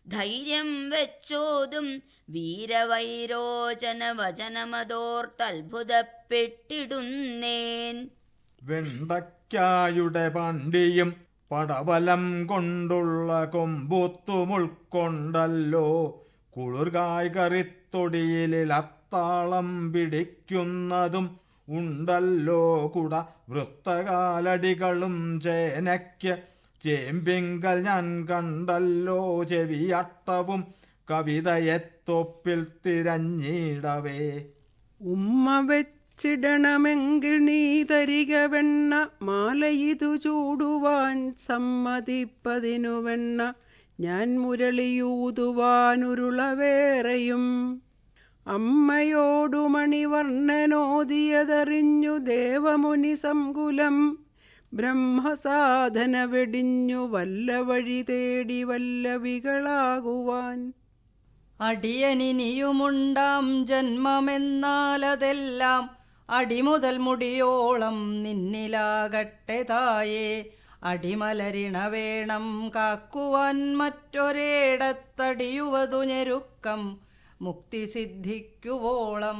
ധൈര്യം വെച്ചോതും വീരവൈരോചന വചനമതോർത്തത്ഭുതപ്പെട്ടിടുന്നേൻ വെണ്ടയ്ക്കായുടെ പണ്ടിയും പടബലം കൊണ്ടുള്ള കൊമ്പുത്തും ഉൾക്കൊണ്ടല്ലോ കുളിർകായ് കറിത്തൊടിയിലിൽ അത്താളം പിടിക്കുന്നതും ഉണ്ടല്ലോ കുട വൃത്തകാലടികളും ചേനയ്ക്ക് ചേമ്പിങ്കൽ ഞാൻ കണ്ടല്ലോ ചെവിയട്ടവും കവിതയെ തൊപ്പിൽ തിരഞ്ഞിടവേ ഉമ്മ വെച്ചിടണമെങ്കിൽ നീ തരിക വെണ്ണ മാലയിതു ചൂടുവാൻ സമ്മതിപ്പതിനു വെണ്ണ ഞാൻ മുരളിയൂതുവാനുരുളവേറെയും അമ്മയോടു മണിവർണ്ണനോദിയതറിഞ്ഞു ദേവമുനി സംകുലം ബ്രഹ്മസാധന വെടിഞ്ഞു വല്ല വഴി തേടി വല്ലവികളാകുവാൻ അടിയനിനിയുമുണ്ടാം ജന്മമെന്നാലതെല്ലാം അടിമുതൽ മുടിയോളം നിന്നിലാകട്ടെ തായേ അടിമലരിണ വേണം കാക്കുവാൻ മറ്റൊരേടത്തടിയുവതു ഞെരുക്കം മുക്തി സിദ്ധിക്കുവോളം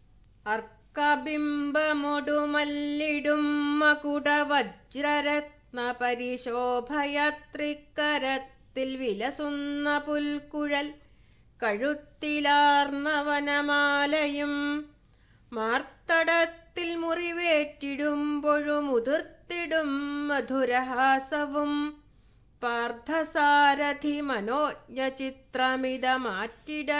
അർക്കബിംബമൊടുമല്ലിടും മകുട വജ്രരത്ന പരിശോഭയത്രിക്കരത്തിൽ വിലസുന്ന പുൽക്കുഴൽ കഴുത്തിലാർന്ന വനമാലയും മാർത്തടത്തിൽ മുറിവേറ്റിടുമ്പോഴും ഉതിർത്തിടും മധുരഹാസവും പാർത്ഥസാരഥി മനോജ്ഞ ചിത്രമിത മാറ്റിട